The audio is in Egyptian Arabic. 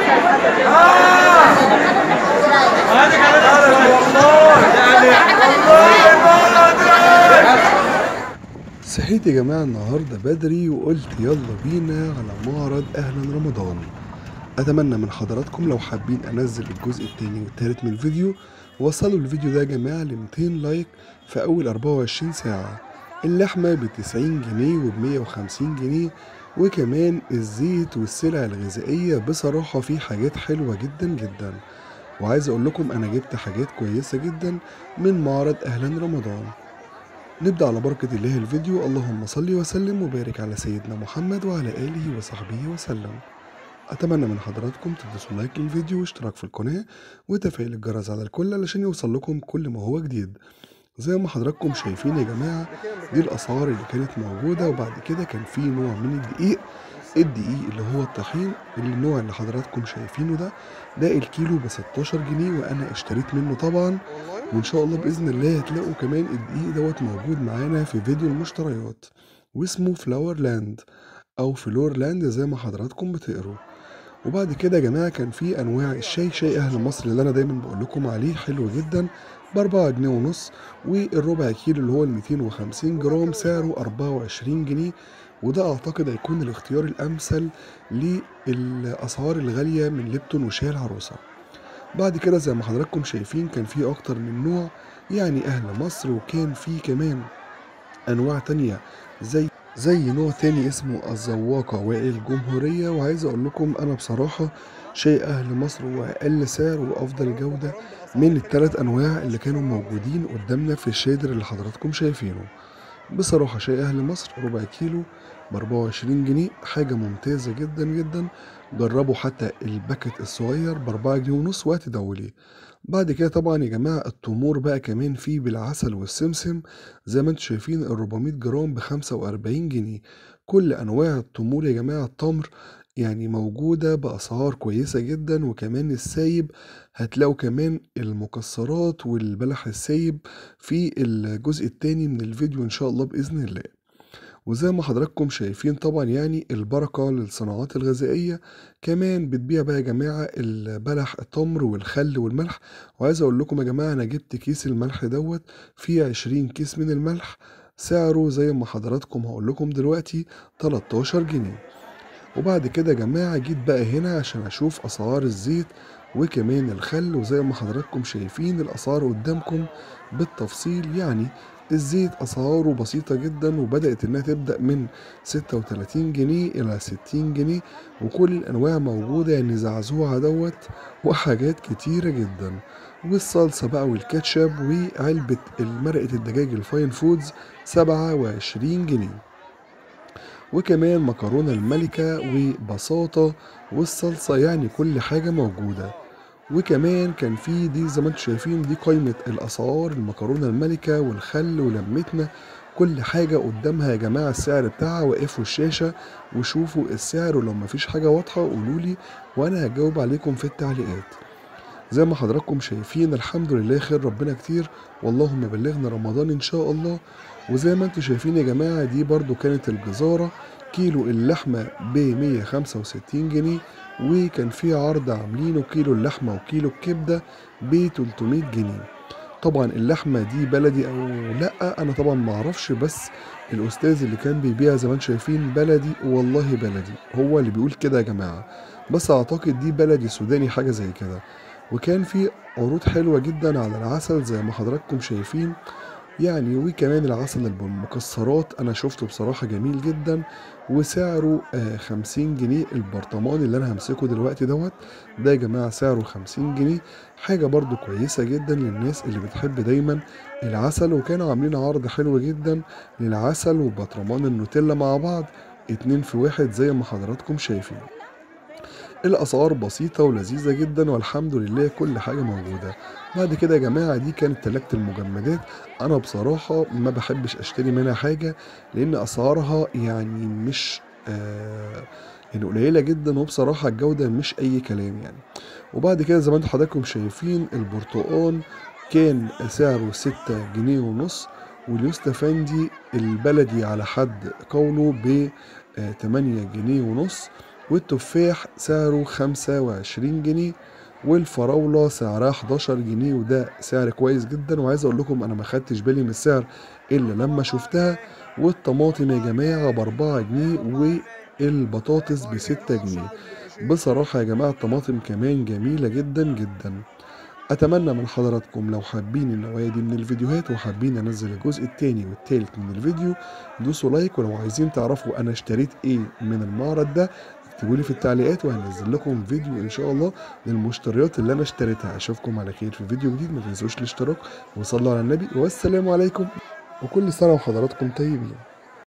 صحيت يا جماعة النهاردة بدري وقلت يلا بينا على معرض أهلا رمضان أتمنى من حضراتكم لو حابين أنزل الجزء التاني والتالت من الفيديو وصلوا الفيديو ده يا جماعة ل 200 لايك في أول 24 ساعة اللحمة ب 90 جنيه وب 150 جنيه وكمان الزيت والسلع الغذائية بصراحة في حاجات حلوة جدا جدا وعايز أقول لكم أنا جبت حاجات كويسة جدا من معرض أهلا رمضان نبدأ على بركة الله الفيديو اللهم صل وسلم وبارك على سيدنا محمد وعلى آله وصحبه وسلم أتمنى من حضراتكم تدوسوا لايك للفيديو واشتراك في القناة وتفعيل الجرس على الكل علشان يوصل لكم كل ما هو جديد زي ما حضراتكم شايفين يا جماعة دي الأسعار اللي كانت موجودة وبعد كده كان في نوع من الدقيق الدقيق اللي هو الطحين اللي النوع اللي حضراتكم شايفينه ده ده الكيلو ب 16 جنيه وأنا اشتريت منه طبعا وان شاء الله باذن الله هتلاقوا كمان الدقيق دوت موجود معانا في فيديو المشتريات واسمه فلاور لاند او فلور لاند زي ما حضراتكم بتقروا وبعد كده يا جماعه كان في انواع الشاي شاي اهل مصر اللي انا دايما بقول لكم عليه حلو جدا بأربعة جنيه ونص والربع كيلو اللي هو ال 250 جرام سعره 24 جنيه وده اعتقد هيكون الاختيار الامثل للاسعار الغاليه من ليبتون وشاي العروسه بعد كده زي ما حضراتكم شايفين كان في اكتر من نوع يعني اهل مصر وكان في كمان انواع تانية زي زي نوع تاني اسمه الزواقة والجمهورية وعايز اقول لكم انا بصراحة شاي اهل مصر هو اقل سعر وافضل جودة من الثلاث انواع اللي كانوا موجودين قدامنا في الشادر اللي حضراتكم شايفينه بصراحة شاي اهل مصر ربع كيلو ب 24 جنيه حاجة ممتازة جدا جدا جربوا حتى الباكت الصغير ب 4 جنيه ونص وقت دولي بعد كده طبعا يا جماعة التمور بقى كمان فيه بالعسل والسمسم زي ما انتم شايفين ال 400 جرام ب 45 جنيه كل انواع التمور يا جماعة التمر يعني موجودة بأسعار كويسة جدا وكمان السايب هتلاقوا كمان المكسرات والبلح السايب في الجزء التاني من الفيديو إن شاء الله بإذن الله وزي ما حضراتكم شايفين طبعا يعني البركة للصناعات الغذائية كمان بتبيع بقى يا جماعة البلح التمر والخل والملح وعايز اقول لكم يا جماعة انا جبت كيس الملح دوت فيه عشرين كيس من الملح سعره زي ما حضراتكم هقول لكم دلوقتي 13 جنيه وبعد كده يا جماعة جيت بقى هنا عشان اشوف اسعار الزيت وكمان الخل وزي ما حضراتكم شايفين الاسعار قدامكم بالتفصيل يعني الزيت أسعاره بسيطة جدا وبدأت إنها تبدأ من 36 جنيه إلى 60 جنيه وكل الأنواع موجودة يعني زعزوعة دوت وحاجات كتيرة جدا والصلصة بقى والكاتشب وعلبة مرقة الدجاج الفاين فودز 27 جنيه وكمان مكرونة الملكة وبساطة والصلصة يعني كل حاجة موجودة وكمان كان في دي زي ما انتم شايفين دي قائمة الأسعار المكرونة الملكة والخل ولمتنا كل حاجة قدامها يا جماعة السعر بتاعها وقفوا الشاشة وشوفوا السعر ولو مفيش حاجة واضحة قولولي وأنا هجاوب عليكم في التعليقات زي ما حضراتكم شايفين الحمد لله خير ربنا كتير واللهم بلغنا رمضان إن شاء الله وزي ما انتم شايفين يا جماعة دي برضو كانت الجزارة كيلو اللحمة ب 165 جنيه وكان في عرض عاملينه كيلو اللحمة وكيلو الكبدة ب 300 جنيه طبعا اللحمة دي بلدي او لا انا طبعا معرفش بس الاستاذ اللي كان بيبيع زي ما انتم شايفين بلدي والله بلدي هو اللي بيقول كده يا جماعة بس اعتقد دي بلدي سوداني حاجة زي كده وكان في عروض حلوة جدا على العسل زي ما حضراتكم شايفين يعني وكمان العسل المكسرات انا شفته بصراحة جميل جدا وسعره آه خمسين جنيه البرطمان اللي انا همسكه دلوقتي دوت ده يا جماعة سعره خمسين جنيه حاجة برضو كويسة جدا للناس اللي بتحب دايما العسل وكانوا عاملين عرض حلو جدا للعسل وبرطمان النوتيلا مع بعض اتنين في واحد زي ما حضراتكم شايفين الاسعار بسيطة ولذيذة جدا والحمد لله كل حاجة موجودة بعد كده يا جماعة دي كانت تلاجة المجمدات انا بصراحة ما بحبش اشتري منها حاجة لان اسعارها يعني مش آه يعني قليلة جدا وبصراحة الجودة مش اي كلام يعني وبعد كده زي ما انتم حضراتكم شايفين البرتقال كان سعره ستة جنيه ونص واليوستفندي البلدي على حد قوله ب 8 جنيه ونص والتفاح سعره خمسة وعشرين جنيه والفراولة سعرها 11 جنيه وده سعر كويس جدا وعايز اقول لكم انا ما خدتش بالي من السعر الا لما شفتها والطماطم يا جماعة باربعة جنيه والبطاطس بستة جنيه بصراحة يا جماعة الطماطم كمان جميلة جدا جدا اتمنى من حضراتكم لو حابين النوعية دي من الفيديوهات وحابين انزل الجزء التاني والتالت من الفيديو دوسوا لايك ولو عايزين تعرفوا انا اشتريت ايه من المعرض ده اكتبوا لي في التعليقات وهنزل لكم فيديو ان شاء الله للمشتريات اللي انا اشتريتها اشوفكم على خير في فيديو جديد ما تنسوش الاشتراك وصلوا على النبي والسلام عليكم وكل سنة وحضراتكم طيبين